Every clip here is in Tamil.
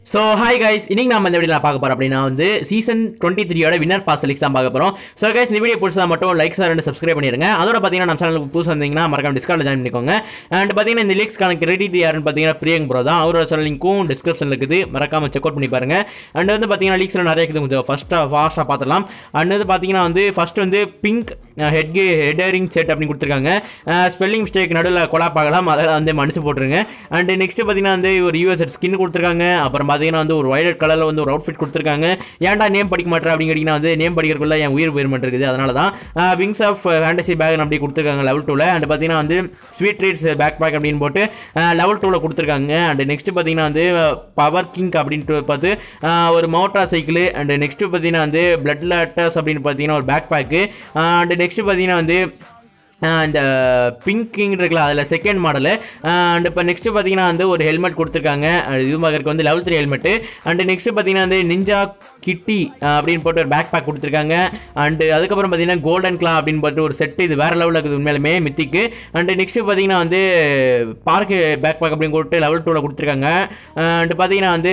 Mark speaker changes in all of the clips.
Speaker 1: ஸோ ஹாய் கைஸ் இன்னைக்கு நம்ம இந்த வீடியோ பார்க்க போறோம் அப்படின்னா வந்து சீசன் டுவெண்ட்டி த்ரீயோட வின்னர் பாஸ் லிக்ஸ் தான் பார்க்க போறோம் ஸோ கைஸ் இந்த வீடியோ பிடிச்சா மட்டும் லைக் சார் ரெண்டு சப்ஸ்கிரைப் பண்ணிருங்க அதோட பார்த்தீங்கன்னா நம்ம சேனலுக்கு புதுசு வந்தீங்கன்னா மறக்காம டிஸ்கார்டில் ஜாயின் பண்ணிக்கோங்க அண்ட் பார்த்தீங்கன்னா இந்த லீக்ஸ்க்கான கிரெடிட் யாருன்னு பார்த்தீங்கன்னா பிரியங் ப்ரோ தான் அவரோட சேனல் லிங்க்கும் டிஸ்கிரிப்ஷனில் இருக்குது மறக்காம செக் அவுட் பண்ணி பாருங்க அண்ட் வந்து பார்த்தீங்கன்னா லீக்ஸில் நிறைய இருக்குது கொஞ்சம் ஃபஸ்ட்டாக ஃபாஸ்ட்டாக பார்த்துலாம் அண்ட் வந்து பார்த்தீங்கன்னா வந்து ஃபர்ஸ்ட் வந்து பிங்க் ஹெட் கே ஹெடரிங் செட் அப்படின்னு கொடுத்துருக்காங்க ஸ்பெல்லிங் மிஸ்டேக் நடுவில் கொலா பார்க்கலாம் அதை வந்து மனுஷன் போட்டுருங்க அண்ட் நெக்ஸ்ட் பார்த்தீங்கன்னா வந்து ஒரு யூஎஸ் ஸ்கின் கொடுத்துருக்காங்க அப்புறம் பார்த்தீங்கன்னா வந்து ஒரு வயலட் கலரில் வந்து ஒரு அவுட்ஃபிட் கொடுத்துருக்காங்க ஏன்டா நேம் படிக்க மாட்டேன் அப்படின்னு கேட்டிங்கன்னா வந்து நேம் படிக்கிறதுக்குள்ள என் உயிர் போயிட மாட்டேங்குது அதனால தான் விங்ஸ் ஆஃப் ஃபேண்டசி பேக் அப்படி கொடுத்துருக்காங்க லெவல் டூவில் அண்ட் பார்த்தீங்கன்னா வந்து ஸ்வீட் ட்ரீட்ஸ் பேக் பேக் அப்படின்னு போட்டு லெவல் டூவில் கொடுத்துருக்காங்க அண்ட் நெக்ஸ்ட் பார்த்தீங்கன்னா வந்து பவர் கிங் அப்படின்ட்டு பார்த்து அஹ், ஒரு மோட்டார் சைக்கிள் அண்ட் நெக்ஸ்ட் பார்த்தீங்கன்னா வந்து பிளட் லேட்டர்ஸ் அப்படின்னு பார்த்தீங்கன்னா ஒரு பேக் பேக்கு அண்ட் நெக்ஸ்ட் பார்த்தீங்கன்னா வந்து ஆஹ் இந்த பிங்க் கிங் இருக்குல்ல அதில் செகண்ட் மாடலு அண்ட் இப்போ நெக்ஸ்ட்டு பார்த்தீங்கன்னா வந்து ஒரு ஹெல்மெட் கொடுத்துருக்காங்க அது இது பார்க்கறதுக்கு வந்து level three helmet and next பார்த்தீங்கன்னா வந்து நிஞ்சா கிட்டி அப்படின்னு போட்டு ஒரு பேக் பேக் கொடுத்துருக்காங்க அண்டு அதுக்கப்புறம் பார்த்தீங்கன்னா கோல்டன் கிளா அப்படின்னு போட்டு ஒரு செட்டு இது வேறு லெவலில் இருக்குது உண்மையிலுமே மித்திக்கு அண்டு நெக்ஸ்ட்டு பார்த்தீங்கன்னா வந்து பார்க் பேக் பேக் அப்படின்னு போட்டு லெவல் டூவில் கொடுத்துருக்காங்க அண்டு பார்த்தீங்கன்னா வந்து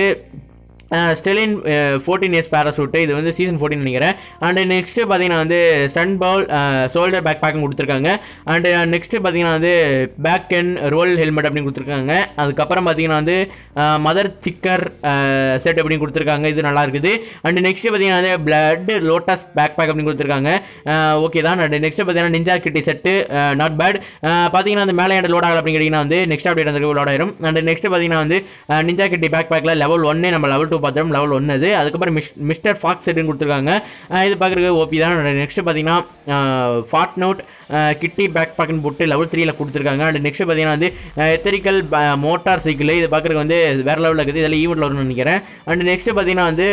Speaker 1: ஸ்டெலின் ஃபோர்டீன் இயர்ஸ் பேராசூட்டு இது வந்து சீசன் ஃபோர்டீன் நினைக்கிறேன் அண்ட் நெக்ஸ்ட்டு பார்த்தீங்கன்னா வந்து ஸ்டன் பால் ஷோல்டர் பேக் பேக்கும் கொடுத்துருக்காங்க அண்டு நெக்ஸ்ட்டு பார்த்தீங்கன்னா வந்து பேக் அண்ட் ரோல் ஹெல்மெட் அப்படின்னு கொடுத்துருக்காங்க அதுக்கப்புறம் பார்த்தீங்கன்னா வந்து மதர் திக்கர் செட் அப்படின்னு கொடுத்துருக்காங்க இது நல்லா இருக்குது அண்ட் நெக்ஸ்ட்டு பார்த்தீங்கன்னா வந்து பிளட் லோட்டஸ் பேக் பேக் அப்படின்னு கொடுத்துருக்காங்க ஓகே தான் அண்ட் நெக்ஸ்ட்டு பார்த்தீங்கன்னா ninja kitty set not bad பார்த்தீங்கன்னா அந்த மேலே லோட் ஆகல அப்படின்னு கேட்டிங்கன்னா வந்து நெக்ஸ்ட் அப்டேட் வந்து லோட் ஆயிரும் அண்ட் நெக்ஸ்ட் பார்த்தீங்கன்னா வந்து நிஞ்சா கிட்டி பேக் பேக்கில் லெவல் ஒன்று நம்ம லெவல் டூ பார்த்தோம் லெவல் ஒன்று அது அதுக்கப்புறம் மிஸ் மிஸ்டர் ஃபாக்ஸ் செட்டுன்னு கொடுத்துருக்காங்க அஹ் இது பார்க்குறதுக்கு ஓபி தான் நெக்ஸ்ட் பார்த்தீங்கன்னா ஃபாட் நோட் கிட்டி பேக் பேக்குன்னு போட்டு லெவல் த்ரீல கொடுத்துருக்காங்க அண்ட் நெக்ஸ்ட் பார்த்தீங்கன்னா வந்து எத்தரிக்கல் மோட்டார் சைக்கிள் இது பார்க்குறதுக்கு வந்து வேறு லெவலில் இருக்குது இதில் ஈவெண்ட்டில் வரும்னு நினைக்கிறேன் அண்ட் நெக்ஸ்ட் பார்த்தீங்கன்னா வந்து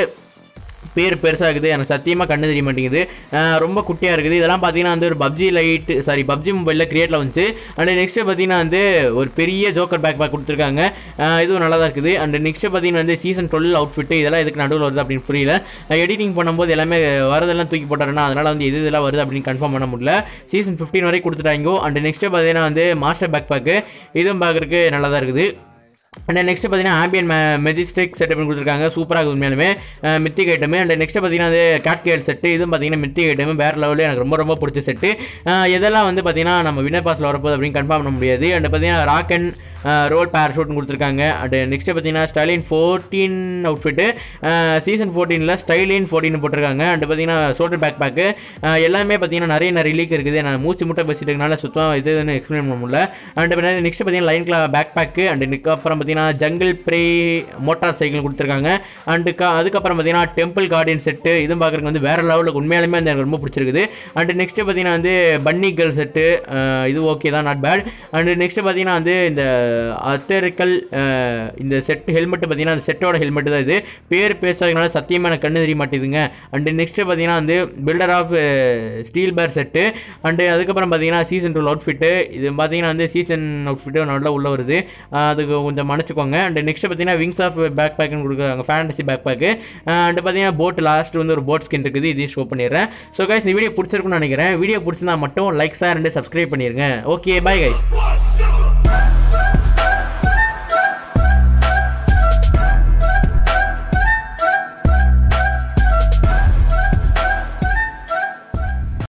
Speaker 1: பேர் பெருசாக இருக்குது எனக்கு சத்தியமாக கண்ணு தெரிய மாட்டேங்குது அஹ் ரொம்ப குட்டியாக இருக்குது இதெல்லாம் பார்த்தீங்கன்னா வந்து ஒரு பப்ஜி லைட் சாரி பப்ஜி மொபைலில் கிரியேட்டில் வந்துச்சு அண்ட் நெக்ஸ்ட்டு பார்த்தீங்கன்னா வந்து ஒரு பெரிய ஜோக்கர் பேக் பேக் கொடுத்துருக்காங்க அஹ் இதுவும் நல்லா தான் இருக்குது அண்ட் நெக்ஸ்ட்டு பார்த்தீங்கன்னா வந்து சீசன் டுவெல் அவுட்ஃபிட்டு இதெல்லாம் எதுக்கு நடுவில் வருது அப்படின்னு புரியல எடிட்டிங் பண்ணும்போது எல்லாமே வரதெல்லாம் தூக்கி போட்டாருன்னா அதனால் வந்து எது இதெல்லாம் வருது அப்படின்னு கன்ஃபார்ம் பண்ண முடியல சீசன் ஃபிஃப்டீன் வரைக்கும் கொடுத்துட்டாங்க அண்ட் நெக்ஸ்ட்டு பார்த்தீங்கன்னா வந்து மாஸ்டர் பேக் பேக்கு இதுவும் பார்க்குறதுக்கு நல்லா தான் இருக்குது அண்ட் நெக்ஸ்ட் பார்த்தீங்கன்னா ஆம்பியன் மெஜிஸ்டிக் செட் பண்ணி கொடுத்துருக்காங்க சூப்பராக இருக்குது உண்மையாலுமே மித்திக் ஐட்டமு அண்ட் நெக்ஸ்ட் பார்த்தீங்கன்னா வந்து கேட் கேல் செட்டு இதுவும் பார்த்தீங்கன்னா மித்திக் ஐட்டமு வேறு லெவலில் எனக்கு ரொம்ப ரொம்ப பிடிச்ச செட்டு இதெல்லாம் வந்து பார்த்தீங்கன்னா நம்ம வினர் பாஸில் வரப்போகுது அப்படின்னு கன்ஃபார்ம் பண்ண முடியாது அண்ட் பார்த்தீங்கன்னா ராக் அண்ட் ரோல் பேரஷூட்னு கொடுத்துருக்காங்க அண்ட் நெக்ஸ்ட் பார்த்தீங்கன்னா ஸ்டைலின் ஃபோர்டீன் அவுட்ஃபிட்டு சீசன் ஃபோர்டீனில் ஸ்டைலின் ஃபோர்டீன் போட்டிருக்காங்க அண்ட் பார்த்தீங்கன்னா ஷோல்டர் பேக் பேக்கு எல்லாமே பார்த்தீங்கன்னா நிறைய நிறைய லீக் இருக்குது நான் மூச்சு முட்டை பேசிட்டு இருக்கனால சுத்தமாக இதுன்னு எக்ஸ்பிளைன் பண்ண முடியல அண்ட் நெக்ஸ்ட் பார்த்தீங்கன்னா line claw backpack and அப்புறம் பார்த்தீங்கன்னா ஜங்கிள் ப்ரே மோட்டார் சைக்கிள் கொடுத்துருக்காங்க அண்டு கா அதுக்கப்புறம் பார்த்தீங்கன்னா டெம்பிள் கார்டியன் செட்டு இதுவும் பார்க்குறதுக்கு வந்து வேறு லெவலுக்கு உண்மையாலுமே அந்த எனக்கு ரொம்ப பிடிச்சிருக்குது அண்ட் நெக்ஸ்ட் பார்த்தீங்கன்னா வந்து பன்னி கேர்ள் செட்டு இது ஓகே தான் நாட் பேட் அண்ட் நெக்ஸ்ட் பார்த்தீங்கன்னா வந்து இந்த அத்தரிக்கல் இந்த செட் ஹெல்மெட் பார்த்தீங்கன்னா அந்த செட்டோட ஹெல்மெட் தான் இது பேர் பேசுறதுனால சத்தியமாக எனக்கு கண்ணு தெரிய மாட்டேதுங்க அண்ட் நெக்ஸ்ட் பார்த்தீங்கன்னா வந்து builder of steel bear set and அதுக்கப்புறம் பார்த்தீங்கன்னா சீசன் டூ அவுட்ஃபிட்டு இது பார்த்தீங்கன்னா வந்து சீசன் அவுட்ஃபிட்டு நல்லா உள்ள வருது அஹ் அதுக்கு கொஞ்சம் மன்னிச்சுக்கோங்க அண்ட் நெக்ஸ்ட் பார்த்தீங்கன்னா விங்ஸ் ஆஃப் பேக் பேக்குன்னு கொடுக்குறாங்க ஃபேண்டசி பேக் பேக்கு அண்ட் பார்த்தீங்கன்னா போட் லாஸ்ட் வந்து ஒரு போட் ஸ்கின் இருக்குது இதையும் ஷோ பண்ணிடுறேன் ஸோ கைஸ் இந்த வீடியோ பிடிச்சிருக்குன்னு நினைக்கிறேன் வீடியோ பிடிச்சிருந்தா மட்டும் லைக் சார் ரெண்டு சப்ஸ்கிரைப் பண்ணிடுங்க okay bye guys
Speaker 2: What's up?